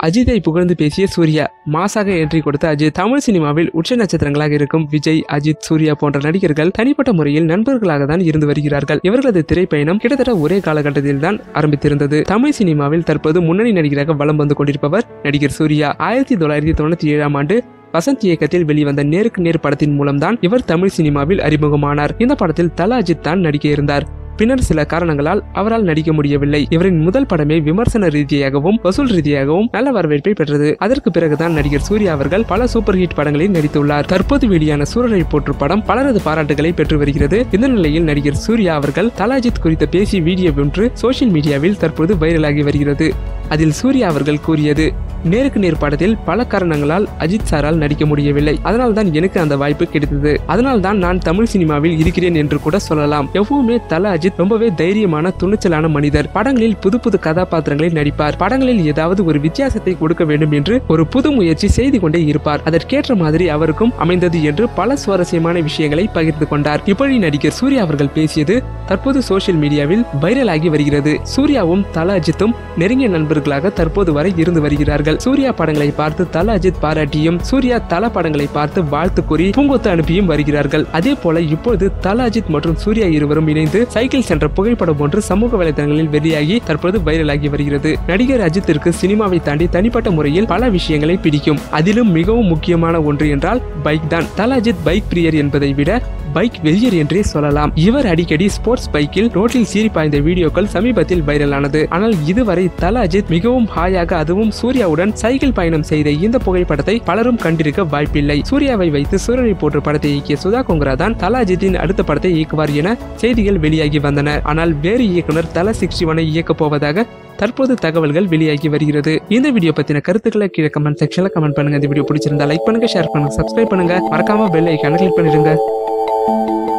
அஜித்தை புகழ்ந்து பேசிய சூர்யா மாசாக என்ட்ரி கொடுத்த அஜித் தமிழ் சினிமாவில் உச்ச நட்சத்திரங்களாக இருக்கும் விஜய் அஜித் சூர்யா போன்ற நடிகர்கள் தனிப்பட்ட முறையில் நண்பர்களாக தான் இருந்து வருகிறார்கள் இவர்களது திரைப்பயணம் கிட்டத்தட்ட ஒரே காலகட்டத்தில் தான் ஆரம்பித்திருந்தது தமிழ் சினிமாவில் தற்போது முன்னணி நடிகராக வலம் வந்து கொண்டிருப்பவர் நடிகர் சூர்யா ஆயிரத்தி தொள்ளாயிரத்தி தொண்ணூத்தி ஏழாம் ஆண்டு வசந்த் இயக்கத்தில் வெளிவந்த நேருக்கு நேர் படத்தின் மூலம்தான் இவர் தமிழ் சினிமாவில் அறிமுகமானார் இந்த படத்தில் தல அஜித் தான் நடிக்க இருந்தார் பின்னர் சில காரணங்களால் அவரால் நடிக்க முடியவில்லை இவரின் முதல் படமே விமர்சன ரீதியாகவும் வசூல் ரீதியாகவும் நல்ல வரவேற்பை பெற்றது அதற்கு பிறகுதான் நடிகர் சூர்யா அவர்கள் பல சூப்பர் ஹிட் படங்களில் நடித்துள்ளார் தற்போது வெளியான சூரரை போற்று படம் பலரது பாராட்டுகளை பெற்று வருகிறது இந்த நிலையில் நடிகர் சூர்யா அவர்கள் தலாஜித் குறித்த பேசிய வீடியோ ஒன்று சோஷியல் மீடியாவில் தற்போது வைரலாகி வருகிறது அதில் சூர்யா அவர்கள் கூறியது நேருக்கு நேர் படத்தில் பல காரணங்களால் அஜித் சாரால் நடிக்க முடியவில்லை அதனால் தான் எனக்கு அந்த வாய்ப்பு கிடைத்தது அதனால் தான் நான் தமிழ் சினிமாவில் இருக்கிறேன் என்று கூட சொல்லலாம் எப்பவுமே தல அஜித் ரொம்பவே தைரியமான துணிச்சலான மனிதர் படங்களில் புது புது கதாபாத்திரங்களில் நடிப்பார் படங்களில் ஏதாவது ஒரு வித்தியாசத்தை கொடுக்க வேண்டும் என்று ஒரு புது முயற்சி செய்து கொண்டே இருப்பார் அதற்கேற்ற மாதிரி அவருக்கும் அமைந்தது என்று பல சுவாரஸ்யமான விஷயங்களை பகிர்ந்து கொண்டார் இப்படி நடிகர் சூர்யா அவர்கள் பேசியது தற்போது சோஷியல் மீடியாவில் வைரலாகி வருகிறது சூர்யாவும் தல அஜித்தும் நெருங்கிய நண்பர்களாக தற்போது வரை இருந்து வருகிறார்கள் சூர்யா படங்களை பார்த்து தல அஜித் பாராட்டியும் சூர்யா தல படங்களை பார்த்து வாழ்த்து கூறி பூங்கொத்து அனுப்பியும் வருகிறார்கள் அதே போல இப்பொழுது தல அஜித் மற்றும் சூர்யா இருவரும் இணைந்து சைக்கிள் சென்ற புகைப்படம் ஒன்று சமூக வலைதளங்களில் வெளியாகி தற்போது வைரலாகி வருகிறது நடிகர் அஜித்திற்கு சினிமாவை தாண்டி தனிப்பட்ட முறையில் பல விஷயங்களை பிடிக்கும் அதிலும் மிகவும் முக்கியமான ஒன்று என்றால் பைக் தான் தல அஜித் பைக் பிரியர் என்பதை விட பைக் வெறியர் என்றே சொல்லலாம் இவர் அடிக்கடி ஸ்போர்ட்ஸ் பைக்கில் ரோட்டில் சீறி பாய்ந்த வீடியோக்கள் சமீபத்தில் வைரலானது ஆனால் இதுவரை தல அஜித் மிகவும் ஹாயாக அதுவும் சூர்யாவுடன் சைக்கிள் பயணம் செய்த இந்த புகைப்படத்தை பலரும் கண்டிருக்க வாய்ப்பில்லை சூர்யாவை வைத்து சூரரை போற்று படத்தை இயக்கிய சுதா கொங்கரா தான் தல அஜித்தின் அடுத்த படத்தை இயக்குவார் என செய்திகள் வெளியாகி வந்தன ஆனால் வேறு இயக்குனர் தல சிக்ஸ்டி ஒனை இயக்கப் போவதாக தற்போது தகவல்கள் வெளியாகி வருகிறது இந்த வீடியோ பத்தின கருத்துக்களை கீழே கமெண்ட் செக்ஷன்ல கமெண்ட் பண்ணுங்க இந்த வீடியோ பிடிச்சிருந்தா லைக் பண்ணுங்க ஷேர் பண்ணுங்க சப்ஸ்கிரைப் பண்ணுங்க மறக்காம பெல் ஐக்கான கிளிக் பண்ணிடுங்க